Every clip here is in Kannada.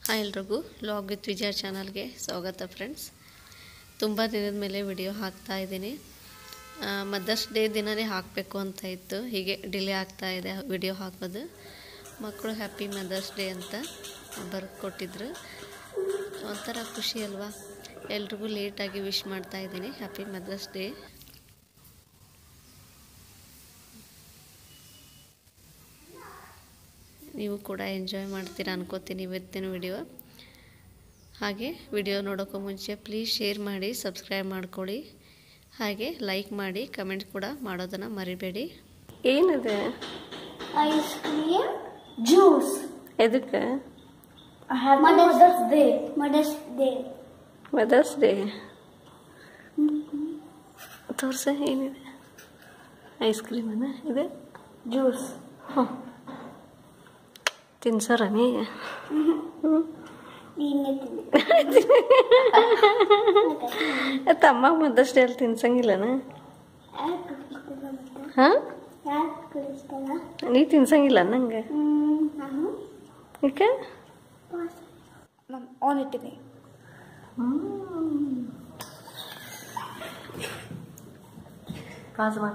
ಹಾಯ್ ಎಲ್ರಿಗೂ ಲಾಗ್ ವಿತ್ ವಿಜಯ ಚಾನಲ್ಗೆ ಸ್ವಾಗತ ಫ್ರೆಂಡ್ಸ್ ತುಂಬ ದಿನದ ಮೇಲೆ ವಿಡಿಯೋ ಹಾಕ್ತಾ ಇದ್ದೀನಿ ಮದರ್ಸ್ ಡೇ ದಿನವೇ ಹಾಕಬೇಕು ಅಂತ ಇತ್ತು ಹೀಗೆ ಡಿಲೇ ಆಗ್ತಾ ಇದೆ ವಿಡಿಯೋ ಹಾಕೋದು ಮಕ್ಕಳು ಹ್ಯಾಪಿ ಮದರ್ಸ್ ಡೇ ಅಂತ ಬರ್ದು ಕೊಟ್ಟಿದ್ರು ಒಂಥರ ಖುಷಿ ಅಲ್ವಾ ಎಲ್ರಿಗೂ ಲೇಟಾಗಿ ವಿಶ್ ಮಾಡ್ತಾ ಇದ್ದೀನಿ ಹ್ಯಾಪಿ ಮದರ್ಸ್ ಡೇ ನೀವು ಕೂಡ ಎಂಜಾಯ್ ಮಾಡ್ತೀರಾ ಅನ್ಕೋತೀನಿ ಇವತ್ತಿನ ವಿಡಿಯೋ ಹಾಗೆ ವಿಡಿಯೋ ನೋಡೋಕ್ಕೂ ಮುಂಚೆ ಪ್ಲೀಸ್ ಶೇರ್ ಮಾಡಿ ಸಬ್ಸ್ಕ್ರೈಬ್ ಮಾಡ್ಕೊಳ್ಳಿ ಹಾಗೆ ಲೈಕ್ ಮಾಡಿ ಕಮೆಂಟ್ ಕೂಡ ಮಾಡೋದನ್ನು ಮರಿಬೇಡಿ ಏನಿದೆ ice cream, juice. ಎದಕ್ಕೆ Mother's, Day. Mother's Day. Mother's day ತೋರ್ಸ ಏನಿದೆ ಐಸ್ ಕ್ರೀಮನ ಇದೆ Juice. ಹ್ಞೂ ತಿನ್ಸರ ನೀ ನೀನೆ ತಮ್ಮ ಮದರ್ಸ್ ಡೇ ಅಲ್ಲಿ ತಿನ್ಸಂಗಿಲ್ಲನ ಯಾಕೆ ಇಷ್ಟಲ್ಲ ಮತ್ತೆ ಹಾಂ ಯಾಕೆ ಇಷ್ಟಲ್ಲ ನೀ ತಿನ್ಸಂಗಿಲ್ಲ ನಂಗೆ ನಾನು ಯಾಕೆ ನಾನು ಆನ್ ಇಟ್ಟಿನಿ ಪಾಸ್ ಮಾಡ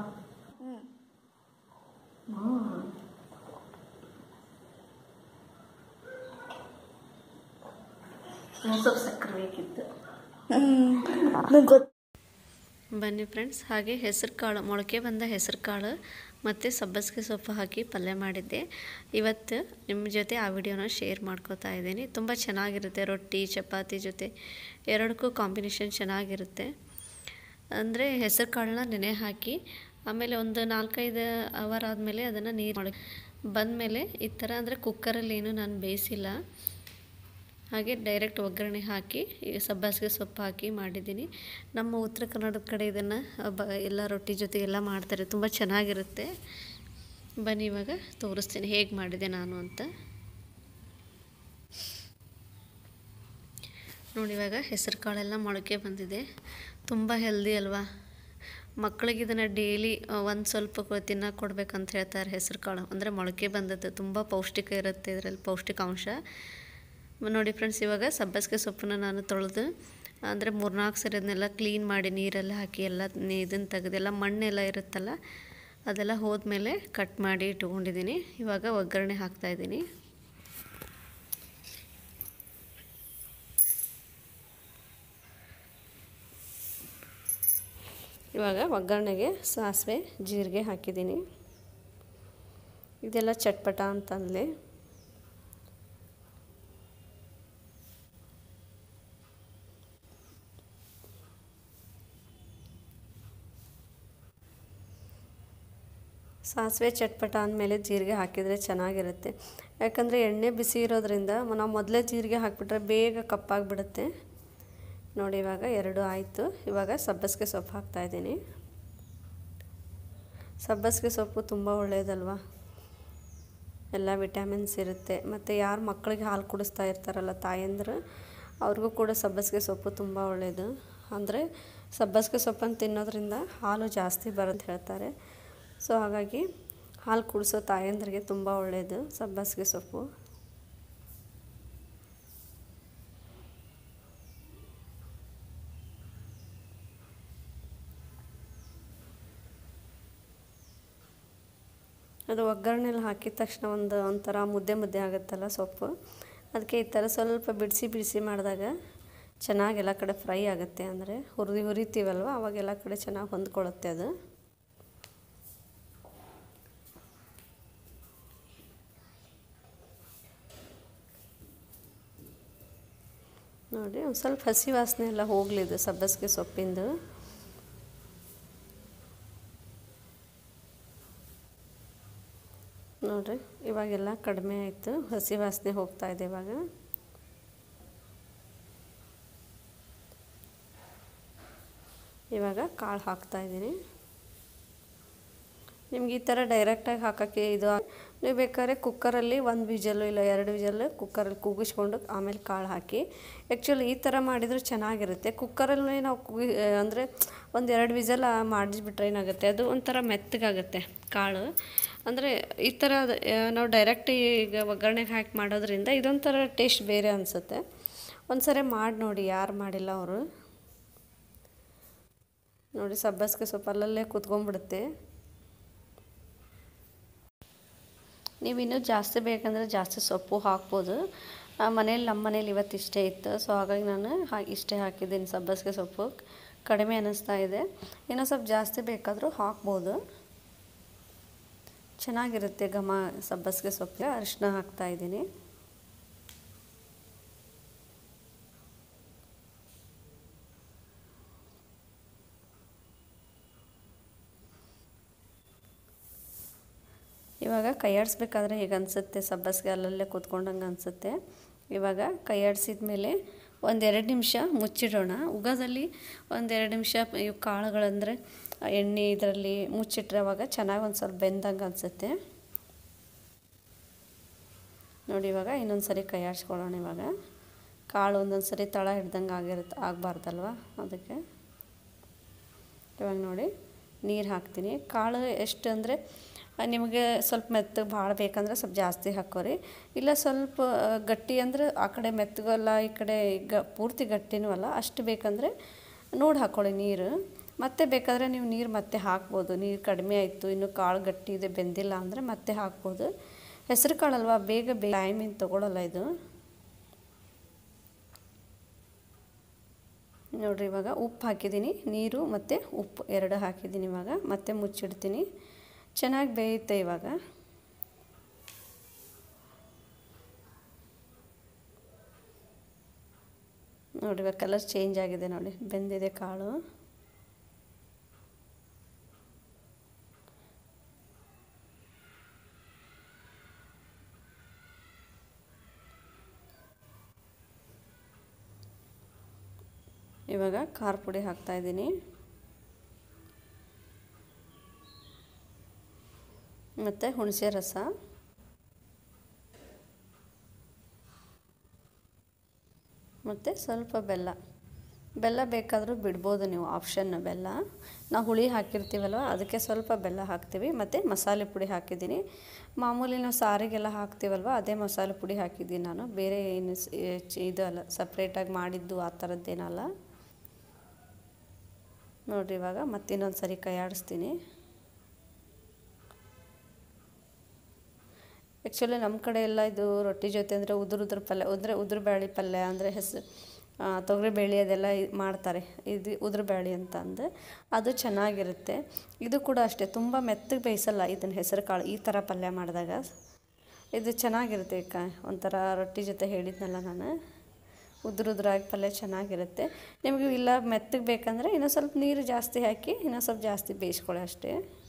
ಸ್ವಲ್ಪ ಸಕ್ಕರೆ ಬೇಕಿತ್ತು ನಂಗೆ ಗೊತ್ತು ಬನ್ನಿ ಫ್ರೆಂಡ್ಸ್ ಹಾಗೆ ಹೆಸರು ಕಾಳು ಮೊಳಕೆ ಬಂದ ಹೆಸರು ಕಾಳು ಮತ್ತು ಸಬ್ಬಸಿಗೆ ಸೊಪ್ಪು ಹಾಕಿ ಪಲ್ಯ ಮಾಡಿದ್ದೆ ಇವತ್ತು ನಿಮ್ಮ ಜೊತೆ ಆ ವಿಡಿಯೋನ ಶೇರ್ ಮಾಡ್ಕೋತಾ ಇದ್ದೀನಿ ತುಂಬ ಚೆನ್ನಾಗಿರುತ್ತೆ ರೊಟ್ಟಿ ಚಪಾತಿ ಜೊತೆ ಎರಡಕ್ಕೂ ಕಾಂಬಿನೇಷನ್ ಚೆನ್ನಾಗಿರುತ್ತೆ ಅಂದರೆ ಹೆಸರು ಕಾಳನ್ನ ನೆನೆ ಹಾಕಿ ಆಮೇಲೆ ಒಂದು ನಾಲ್ಕೈದು ಅವರ್ ಆದಮೇಲೆ ಅದನ್ನು ನೀರು ಮಾಡಿ ಬಂದಮೇಲೆ ಈ ಥರ ಅಂದರೆ ಕುಕ್ಕರಲ್ಲಿ ಏನು ನಾನು ಬೇಯಿಸಿಲ್ಲ ಹಾಗೆ ಡೈರೆಕ್ಟ್ ಒಗ್ಗರಣೆ ಹಾಕಿ ಈ ಸಬ್ಬಸಿಗೆ ಸೊಪ್ಪು ಹಾಕಿ ಮಾಡಿದ್ದೀನಿ ನಮ್ಮ ಉತ್ತರ ಕನ್ನಡದ ಕಡೆ ಇದನ್ನು ಬ ಎಲ್ಲ ರೊಟ್ಟಿ ಜೊತೆಗೆಲ್ಲ ಮಾಡ್ತಾರೆ ತುಂಬ ಚೆನ್ನಾಗಿರುತ್ತೆ ಬನ್ನಿ ಇವಾಗ ತೋರಿಸ್ತೀನಿ ಹೇಗೆ ಮಾಡಿದೆ ನಾನು ಅಂತ ನೋಡಿ ಇವಾಗ ಹೆಸರು ಕಾಳೆಲ್ಲ ಮೊಳಕೆ ಬಂದಿದೆ ತುಂಬ ಹೆಲ್ದಿ ಅಲ್ವಾ ಮಕ್ಕಳಿಗೆ ಇದನ್ನು ಡೈಲಿ ಒಂದು ಸ್ವಲ್ಪ ಕೊ- ತಿನ್ನಕ್ಕೆ ಕೊಡ್ಬೇಕಂತ ಹೇಳ್ತಾರೆ ಹೆಸರು ಕಾಳು ಅಂದರೆ ಮೊಳಕೆ ಬಂದದ್ದು ತುಂಬ ಪೌಷ್ಟಿಕ ಇರುತ್ತೆ ಇದರಲ್ಲಿ ಪೌಷ್ಟಿಕಾಂಶ ನೋಡಿ ಫ್ರೆಂಡ್ಸ್ ಇವಾಗ ಸಬ್ಬಸಿಗೆ ಸೊಪ್ಪನ್ನ ನಾನು ತೊಳೆದು ಅಂದರೆ ಮೂರ್ನಾಲ್ಕು ಸರಿ ಅದನ್ನೆಲ್ಲ ಕ್ಲೀನ್ ಮಾಡಿ ನೀರೆಲ್ಲ ಹಾಕಿ ಎಲ್ಲ ಇದನ್ನು ತೆಗೆದೆಲ್ಲ ಮಣ್ಣೆಲ್ಲ ಇರುತ್ತಲ್ಲ ಅದೆಲ್ಲ ಹೋದ್ಮೇಲೆ ಕಟ್ ಮಾಡಿ ಇಟ್ಕೊಂಡಿದ್ದೀನಿ ಇವಾಗ ಒಗ್ಗರಣೆ ಹಾಕ್ತಾಯಿದ್ದೀನಿ ಇವಾಗ ಒಗ್ಗರಣೆಗೆ ಸಾಸಿವೆ ಜೀರಿಗೆ ಹಾಕಿದ್ದೀನಿ ಇದೆಲ್ಲ ಚಟ್ಪಟ ಅಂತಂದರೆ ಸಾಸಿವೆ ಚಟ್ಪಟ ಅಂದಮೇಲೆ ಜೀರಿಗೆ ಹಾಕಿದರೆ ಚೆನ್ನಾಗಿರುತ್ತೆ ಯಾಕಂದರೆ ಎಣ್ಣೆ ಬಿಸಿ ಇರೋದ್ರಿಂದ ನಾವು ಮೊದಲೇ ಜೀರಿಗೆ ಹಾಕಿಬಿಟ್ರೆ ಬೇಗ ಕಪ್ಪಾಗಿಬಿಡುತ್ತೆ ನೋಡಿ ಇವಾಗ ಎರಡು ಆಯಿತು ಇವಾಗ ಸಬ್ಬಸಿಗೆ ಸೊಪ್ಪು ಹಾಕ್ತಾಯಿದ್ದೀನಿ ಸಬ್ಬಸಿಗೆ ಸೊಪ್ಪು ತುಂಬ ಒಳ್ಳೆಯದಲ್ವಾ ಎಲ್ಲ ವಿಟಮಿನ್ಸ್ ಇರುತ್ತೆ ಮತ್ತು ಯಾರು ಮಕ್ಕಳಿಗೆ ಹಾಲು ಕುಡಿಸ್ತಾ ಇರ್ತಾರಲ್ಲ ತಾಯಂದ್ರು ಅವ್ರಿಗೂ ಕೂಡ ಸಬ್ಬಸಿಗೆ ಸೊಪ್ಪು ತುಂಬ ಒಳ್ಳೆಯದು ಅಂದರೆ ಸಬ್ಬಸಿಗೆ ಸೊಪ್ಪನ್ನು ತಿನ್ನೋದ್ರಿಂದ ಹಾಲು ಜಾಸ್ತಿ ಬರುತ್ತೆ ಹೇಳ್ತಾರೆ ಸೊ ಹಾಗಾಗಿ ಹಾಲು ಕುಡಿಸೋ ತಾಯಂದ್ರಿಗೆ ತುಂಬ ಒಳ್ಳೆಯದು ಸಬ್ಬಸಿಗೆ ಸೊಪ್ಪು ಅದು ಒಗ್ಗರಣೆಲಿ ಹಾಕಿದ ತಕ್ಷಣ ಒಂದು ಒಂಥರ ಮುದ್ದೆ ಮುದ್ದೆ ಆಗುತ್ತಲ್ಲ ಸೊಪ್ಪು ಅದಕ್ಕೆ ಈ ಥರ ಸ್ವಲ್ಪ ಬಿಡಿಸಿ ಬಿಡಿಸಿ ಮಾಡಿದಾಗ ಚೆನ್ನಾಗಿ ಎಲ್ಲ ಕಡೆ ಫ್ರೈ ಆಗುತ್ತೆ ಅಂದರೆ ಹುರಿದು ಹುರಿತೀವಲ್ವ ಅವಾಗ ಎಲ್ಲ ಕಡೆ ಚೆನ್ನಾಗಿ ಹೊಂದ್ಕೊಳ್ಳುತ್ತೆ ಅದು ನೋಡಿ ಒಂದು ಸ್ವಲ್ಪ ಹಸಿ ವಾಸನೆ ಎಲ್ಲ ಹೋಗ್ಲಿದು ಸಬ್ಬಸಿಗೆ ಸೊಪ್ಪಿಂದು ನೋಡಿರಿ ಇವಾಗೆಲ್ಲ ಕಡಿಮೆ ಆಯಿತು ಹಸಿ ವಾಸನೆ ಹೋಗ್ತಾ ಇದೆ ಇವಾಗ ಇವಾಗ ಕಾಳು ಹಾಕ್ತಾಯಿದ್ದೀನಿ ನಿಮ್ಗೆ ಈ ಥರ ಡೈರೆಕ್ಟಾಗಿ ಹಾಕೋಕ್ಕೆ ಇದು ನೀವು ಬೇಕಾದ್ರೆ ಕುಕ್ಕರಲ್ಲಿ ಒಂದು ವಿಜಲ್ಲು ಇಲ್ಲ ಎರಡು ವಿಜಲ್ಲು ಕುಕ್ಕರಲ್ಲಿ ಕೂಗಿಸ್ಕೊಂಡು ಆಮೇಲೆ ಕಾಳು ಹಾಕಿ ಆ್ಯಕ್ಚುಲಿ ಈ ಥರ ಮಾಡಿದರೂ ಚೆನ್ನಾಗಿರುತ್ತೆ ಕುಕ್ಕರಲ್ಲಿ ನಾವು ಕೂಗಿ ಅಂದರೆ ಒಂದು ಎರಡು ವಿಜಲ್ ಮಾಡಿಸ್ಬಿಟ್ರೆ ಏನಾಗುತ್ತೆ ಅದು ಒಂಥರ ಮೆತ್ತಗಾಗುತ್ತೆ ಕಾಳು ಅಂದರೆ ಈ ಥರ ನಾವು ಡೈರೆಕ್ಟ್ ಈಗ ಒಗ್ಗರಣೆಗೆ ಹಾಕಿ ಮಾಡೋದ್ರಿಂದ ಇದೊಂಥರ ಟೇಸ್ಟ್ ಬೇರೆ ಅನಿಸುತ್ತೆ ಒಂದ್ಸರಿ ಮಾಡಿ ನೋಡಿ ಯಾರು ಮಾಡಿಲ್ಲ ಅವರು ನೋಡಿ ಸಬ್ಬಸಿಗೆ ಸ್ವಲ್ಪ ಅಲ್ಲಲ್ಲೇ ಕೂತ್ಕೊಂಡ್ಬಿಡುತ್ತೆ ನೀವು ಇನ್ನೂ ಜಾಸ್ತಿ ಬೇಕಂದರೆ ಜಾಸ್ತಿ ಸೊಪ್ಪು ಹಾಕ್ಬೋದು ಮನೇಲಿ ನಮ್ಮ ಮನೇಲಿ ಇವತ್ತು ಇಷ್ಟೇ ಇತ್ತು ಸೊ ಹಾಗಾಗಿ ನಾನು ಹಾ ಇಷ್ಟೇ ಹಾಕಿದ್ದೀನಿ ಸಬ್ಬಸಿಗೆ ಸೊಪ್ಪು ಕಡಿಮೆ ಅನ್ನಿಸ್ತಾ ಇದೆ ಇನ್ನೂ ಸ್ವಲ್ಪ ಜಾಸ್ತಿ ಬೇಕಾದರೂ ಹಾಕ್ಬೋದು ಚೆನ್ನಾಗಿರುತ್ತೆ ಘಮ ಸಬ್ಬಸಿಗೆ ಸೊಪ್ಪಿಗೆ ಅರಿಶಿನ ಹಾಕ್ತಾ ಇದ್ದೀನಿ ಇವಾಗ ಕೈಯಾಡಿಸ್ಬೇಕಾದ್ರೆ ಹೇಗೆ ಅನಿಸುತ್ತೆ ಸಬ್ಬಸಿಗೆ ಅಲ್ಲಲ್ಲೇ ಕೂತ್ಕೊಂಡಂಗೆ ಅನಿಸುತ್ತೆ ಇವಾಗ ಕೈಯಾಡಿಸಿದ ಮೇಲೆ ಒಂದೆರಡು ನಿಮಿಷ ಮುಚ್ಚಿಡೋಣ ಉಗಾದಲ್ಲಿ ಒಂದೆರಡು ನಿಮಿಷ ಇವು ಕಾಳುಗಳಂದರೆ ಎಣ್ಣೆ ಇದರಲ್ಲಿ ಮುಚ್ಚಿಟ್ರೆ ಅವಾಗ ಚೆನ್ನಾಗಿ ಒಂದು ಸ್ವಲ್ಪ ಬೆಂದಂಗೆ ಅನಿಸುತ್ತೆ ನೋಡಿ ಇವಾಗ ಇನ್ನೊಂದು ಸರಿ ಕೈಯಾಡಿಸ್ಕೊಳ್ಳೋಣ ಇವಾಗ ಕಾಳು ಒಂದೊಂದು ಸರಿ ತಳ ಹಿಡ್ದಂಗೆ ಆಗಿರುತ್ತೆ ಆಗಬಾರ್ದಲ್ವ ಅದಕ್ಕೆ ಇವಾಗ ನೋಡಿ ನೀರು ಹಾಕ್ತೀನಿ ಕಾಳು ಎಷ್ಟು ಅಂದರೆ ನಿಮಗೆ ಸ್ವಲ್ಪ ಮೆತ್ತಗೆ ಭಾಳ ಬೇಕಂದ್ರೆ ಸ್ವಲ್ಪ ಜಾಸ್ತಿ ಹಾಕೋರಿ ಇಲ್ಲ ಸ್ವಲ್ಪ ಗಟ್ಟಿ ಅಂದರೆ ಆ ಕಡೆ ಮೆತ್ತಗಲ್ಲ ಈ ಕಡೆ ಈಗ ಪೂರ್ತಿ ಗಟ್ಟಿನೂ ಅಲ್ಲ ಅಷ್ಟು ಬೇಕಂದರೆ ನೋಡಿ ಹಾಕ್ಕೊಳ್ಳಿ ನೀರು ಮತ್ತೆ ಬೇಕಾದರೆ ನೀವು ನೀರು ಮತ್ತೆ ಹಾಕ್ಬೋದು ನೀರು ಕಡಿಮೆ ಆಯಿತು ಇನ್ನು ಕಾಳು ಗಟ್ಟಿ ಇದೆ ಬೆಂದಿಲ್ಲ ಅಂದರೆ ಮತ್ತೆ ಹಾಕ್ಬೋದು ಹೆಸರು ಕಾಳಲ್ವಾ ಬೇಗ ಬೇಗ ಟೈಮಿಂಗ್ ತೊಗೊಳಲ್ಲ ಇದು ನೋಡಿರಿ ಇವಾಗ ಉಪ್ಪು ಹಾಕಿದ್ದೀನಿ ನೀರು ಮತ್ತು ಉಪ್ಪು ಎರಡು ಹಾಕಿದ್ದೀನಿ ಇವಾಗ ಮತ್ತೆ ಮುಚ್ಚಿಡ್ತೀನಿ ಚೆನ್ನಾಗಿ ಬೇಯುತ್ತೆ ಇವಾಗ ನೋಡಿ ಇವಾಗ ಕಲರ್ ಚೇಂಜ್ ಆಗಿದೆ ನೋಡಿ ಬೆಂದಿದೆ ಕಾಳು ಇವಾಗ ಖಾರ ಪುಡಿ ಹಾಕ್ತಾಯಿದ್ದೀನಿ ಮತ್ತು ಹುಣಸೆ ರಸ ಮತ್ತು ಸ್ವಲ್ಪ ಬೆಲ್ಲ ಬೆಲ್ಲ ಬೇಕಾದರೂ ಬಿಡ್ಬೋದು ನೀವು ಆಪ್ಷನ್ ಬೆಲ್ಲ ನಾವು ಹುಳಿ ಹಾಕಿರ್ತೀವಲ್ವ ಅದಕ್ಕೆ ಸ್ವಲ್ಪ ಬೆಲ್ಲ ಹಾಕ್ತೀವಿ ಮತ್ತು ಮಸಾಲೆ ಪುಡಿ ಹಾಕಿದ್ದೀನಿ ಮಾಮೂಲಿ ನಾವು ಸಾರಿಗೆಲ್ಲ ಹಾಕ್ತೀವಲ್ವ ಅದೇ ಮಸಾಲೆ ಪುಡಿ ಹಾಕಿದ್ದೀನಿ ನಾನು ಬೇರೆ ಏನು ಇದು ಅಲ್ಲ ಸಪ್ರೇಟಾಗಿ ಮಾಡಿದ್ದು ಆ ಥರದ್ದೇನಲ್ಲ ನೋಡಿರಿ ಇವಾಗ ಮತ್ತಿನ್ನೊಂದು ಸರಿ ಕೈ ಆಡಿಸ್ತೀನಿ ಆ್ಯಕ್ಚುಲಿ ನಮ್ಮ ಕಡೆ ಎಲ್ಲ ಇದು ರೊಟ್ಟಿ ಜೊತೆ ಅಂದರೆ ಉದುರು ಉದುರು ಪಲ್ಯ ಅಂದರೆ ಉದುರು ಬ್ಯಾಳಿ ಪಲ್ಯ ಅಂದರೆ ಹೆಸರು ತೊಗರಿ ಬೇಳೆ ಅದೆಲ್ಲ ಮಾಡ್ತಾರೆ ಇದು ಉದುರು ಬ್ಯಾಳಿ ಅಂತ ಅಂದು ಅದು ಚೆನ್ನಾಗಿರುತ್ತೆ ಇದು ಕೂಡ ಅಷ್ಟೇ ತುಂಬ ಮೆತ್ತಗೆ ಬೇಯಿಸಲ್ಲ ಇದನ್ನು ಹೆಸರು ಕಾಳು ಈ ಥರ ಪಲ್ಯ ಮಾಡಿದಾಗ ಇದು ಚೆನ್ನಾಗಿರುತ್ತೆ ಕ ಒಂಥರ ರೊಟ್ಟಿ ಜೊತೆ ಹೇಳಿದ್ನಲ್ಲ ನಾನು ಉದುರು ಉದುರಾಗಿ ಪಲ್ಯ ಚೆನ್ನಾಗಿರುತ್ತೆ ನಿಮಗೆ ಇಲ್ಲ ಮೆತ್ತಗೆ ಬೇಕಂದರೆ ಇನ್ನೂ ಸ್ವಲ್ಪ ನೀರು ಜಾಸ್ತಿ ಹಾಕಿ ಇನ್ನೂ ಸ್ವಲ್ಪ ಜಾಸ್ತಿ ಬೇಯಿಸ್ಕೊಳ್ಳಿ ಅಷ್ಟೇ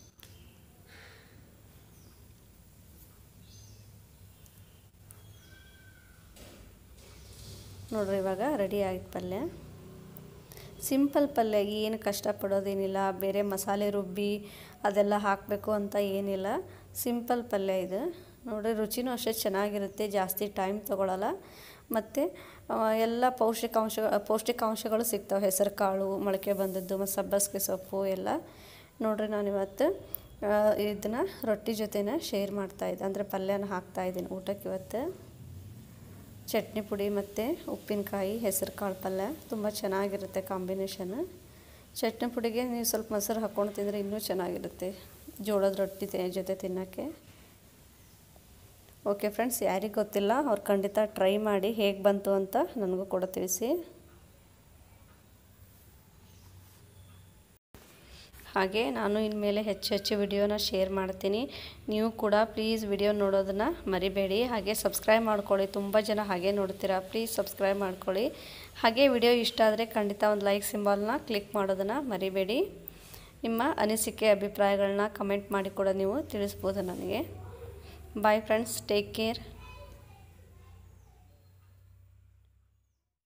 ನೋಡ್ರಿ ಇವಾಗ ರೆಡಿ ಆಯ್ತು ಪಲ್ಯ ಸಿಂಪಲ್ ಪಲ್ಯ ಏನು ಕಷ್ಟಪಡೋದೇನಿಲ್ಲ ಬೇರೆ ಮಸಾಲೆ ರುಬ್ಬಿ ಅದೆಲ್ಲ ಹಾಕಬೇಕು ಅಂತ ಏನಿಲ್ಲ ಸಿಂಪಲ್ ಪಲ್ಯ ಇದು ನೋಡಿರಿ ರುಚಿನೂ ಅಷ್ಟೇ ಚೆನ್ನಾಗಿರುತ್ತೆ ಜಾಸ್ತಿ ಟೈಮ್ ತೊಗೊಳಲ್ಲ ಮತ್ತು ಎಲ್ಲ ಪೌಷ್ಟಿಕಾಂಶ ಪೌಷ್ಟಿಕಾಂಶಗಳು ಸಿಗ್ತವೆ ಹೆಸರು ಕಾಳು ಮೊಳಕೆ ಬಂದದ್ದು ಮತ್ತು ಸಬ್ಬಸಿಗೆ ಸೊಪ್ಪು ಎಲ್ಲ ನೋಡಿರಿ ನಾನು ಇವತ್ತು ಇದನ್ನು ರೊಟ್ಟಿ ಜೊತೆನ ಶೇರ್ ಮಾಡ್ತಾಯಿದ್ದೆ ಅಂದರೆ ಪಲ್ಯನ ಹಾಕ್ತಾಯಿದ್ದೀನಿ ಊಟಕ್ಕೆ ಇವತ್ತು ಚಟ್ನಿ ಪುಡಿ ಮತ್ತು ಉಪ್ಪಿನಕಾಯಿ ಹೆಸರು ಕಾಳು ಪಲ್ಯ ತುಂಬ ಚೆನ್ನಾಗಿರುತ್ತೆ ಕಾಂಬಿನೇಷನ್ ಚಟ್ನಿ ಪುಡಿಗೆ ನೀವು ಸ್ವಲ್ಪ ಮೊಸರು ಹಾಕ್ಕೊಂಡು ತಿಂದರೆ ಇನ್ನೂ ಚೆನ್ನಾಗಿರುತ್ತೆ ಜೋಳದ ರೊಟ್ಟಿ ಜೊತೆ ತಿನ್ನೋಕ್ಕೆ ಓಕೆ ಫ್ರೆಂಡ್ಸ್ ಯಾರಿಗೆ ಗೊತ್ತಿಲ್ಲ ಅವ್ರು ಖಂಡಿತ ಟ್ರೈ ಮಾಡಿ ಹೇಗೆ ಬಂತು ಅಂತ ನನಗೂ ಕೂಡ ತಿಳಿಸಿ ಹಾಗೆ ನಾನು ಇನ್ಮೇಲೆ ಹೆಚ್ಚು ಹೆಚ್ಚು ವಿಡಿಯೋನ ಶೇರ್ ಮಾಡ್ತೀನಿ ನೀವು ಕೂಡ ಪ್ಲೀಸ್ ವಿಡಿಯೋ ನೋಡೋದನ್ನು ಮರಿಬೇಡಿ ಹಾಗೆ ಸಬ್ಸ್ಕ್ರೈಬ್ ಮಾಡ್ಕೊಳ್ಳಿ ತುಂಬ ಜನ ಹಾಗೆ ನೋಡ್ತೀರಾ ಪ್ಲೀಸ್ ಸಬ್ಸ್ಕ್ರೈಬ್ ಮಾಡ್ಕೊಳ್ಳಿ ಹಾಗೆ ವಿಡಿಯೋ ಇಷ್ಟ ಆದರೆ ಖಂಡಿತ ಒಂದು ಲೈಕ್ ಸಿಂಬಲ್ನ ಕ್ಲಿಕ್ ಮಾಡೋದನ್ನು ಮರಿಬೇಡಿ ನಿಮ್ಮ ಅನಿಸಿಕೆ ಅಭಿಪ್ರಾಯಗಳನ್ನ ಕಮೆಂಟ್ ಮಾಡಿ ಕೂಡ ನೀವು ತಿಳಿಸ್ಬೋದು ನನಗೆ ಬಾಯ್ ಫ್ರೆಂಡ್ಸ್ ಟೇಕ್ ಕೇರ್